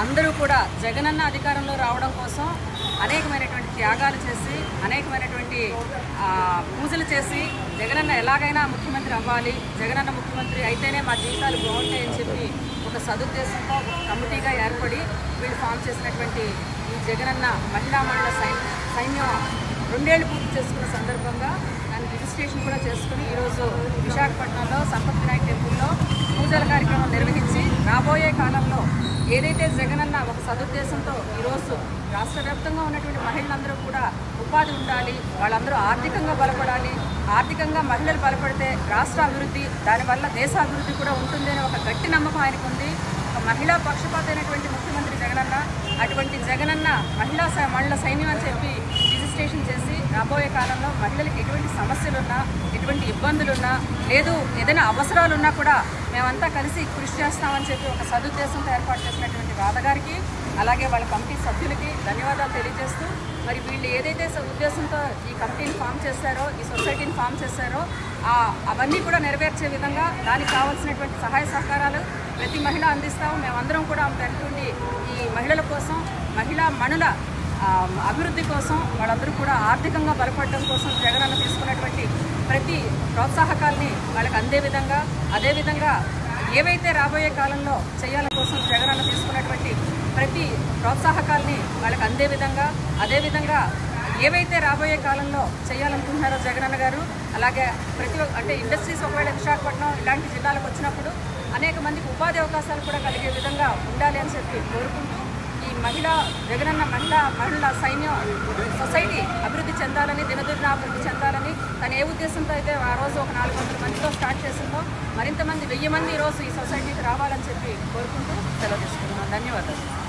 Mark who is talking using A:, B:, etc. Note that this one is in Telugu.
A: అందరూ కూడా జగనన్న అధికారంలో రావడం కోసం అనేకమైనటువంటి త్యాగాలు చేసి అనేకమైనటువంటి ఆ, పూజలు చేసి జగనన్న ఎలాగైనా ముఖ్యమంత్రి అవ్వాలి జగనన్న ముఖ్యమంత్రి అయితేనే మా జీవితాలు బాగుంటాయని చెప్పి ఒక సదుద్దేశంతో ఒక కమిటీగా ఏర్పడి వీళ్ళు ఫామ్ చేసినటువంటి ఈ జగనన్న మహిళా మండల సైన్ సైన్యం రెండేళ్లు పూర్తి చేసుకున్న సందర్భంగా దాని రిజిస్ట్రేషన్ కూడా చేసుకుని ఈరోజు విశాఖపట్నంలో సంపత్ వినాయక్ టెంపుల్లో పూజల కార్యక్రమం నిర్వహించి రాబోయే కాలంలో ఏదైతే జగనన్న ఒక సదుద్దేశంతో ఈరోజు రాష్ట్ర వ్యాప్తంగా ఉన్నటువంటి మహిళలందరూ కూడా ఉపాధి ఉండాలి వాళ్ళందరూ ఆర్థికంగా బలపడాలి ఆర్థికంగా మహిళలు బలపడితే రాష్ట్ర అభివృద్ధి దానివల్ల దేశ అభివృద్ధి కూడా ఉంటుంది అనే ఒక గట్టి నమ్మకం ఆయనకు ఉంది ఒక మహిళా పక్షపాత అయినటువంటి ముఖ్యమంత్రి జగనన్న అటువంటి జగనన్న మహిళా సై- మహిళా సైన్యం అని చెప్పి రిజిస్ట్రేషన్ చేసి రాబోయే కాలంలో మహిళలకు ఎటువంటి సమస్యలున్నా ఎటువంటి ఇబ్బందులున్నా లేదు ఏదైనా అవసరాలున్నా కూడా మేమంతా కలిసి కృషి చేస్తామని చెప్పి ఒక సదుద్దేశంతో ఏర్పాటు చేసినటువంటి రాధగారికి అలాగే వాళ్ళ కమిటీ సభ్యులకి ధన్యవాదాలు తెలియజేస్తూ మరి వీళ్ళు ఏదైతే స- ఉద్దేశంతో ఈ కమిటీని ఫామ్ చేశారో ఈ సొసైటీని ఫామ్ చేశారో ఆ అవన్నీ కూడా నెరవేర్చే విధంగా దానికి కావాల్సినటువంటి సహాయ సహకారాలు ప్రతి మహిళ అందిస్తాము మేమందరం కూడా వెంటుండి ఈ మహిళల కోసం మహిళా మణుల ఆ, అభివృద్ధి కోసం వాళ్ళందరూ కూడా ఆర్థికంగా బలపడడం కోసం జగనన్న తీసుకున్నటువంటి ప్రతి ప్రోత్సాహకాల్ని వాళ్ళకి అందే విధంగా అదేవిధంగా ఏవైతే రాబోయే కాలంలో చేయాల కోసం జగనన్న తీసుకున్నటువంటి ప్రతి ప్రోత్సాహకాల్ని వాళ్ళకి అందే విధంగా అదేవిధంగా ఏవైతే రాబోయే కాలంలో చేయాలనుకుంటున్నారో జగనన్న గారు అలాగే ప్రతి ఒక్క అంటే ఇండస్ట్రీస్ ఒకవేళ విశాఖపట్నం ఇలాంటి జిల్లాలకు వచ్చినప్పుడు అనేక మందికి ఉపాధి అవకాశాలు కూడా కలిగే విధంగా ఉండాలి అని చెప్పి కోరుకుంటూ ఈ మహిళా జగనన్న మహిళా మహిళా సైన్యం సొసైటీ అభివృద్ధి చెందాలని దినదిన అభివృద్ధి చెందాలని తను ఏ ఉద్దేశంతో అయితే ఆ రోజు ఒక నాలుగు వందల మందితో స్టార్ట్ చేసిందో మరింత మంది వెయ్యి మంది ఈ రోజు ఈ సొసైటీకి రావాలని చెప్పి కోరుకుంటూ సెలవు తీసుకుంటున్నాను ధన్యవాదాలు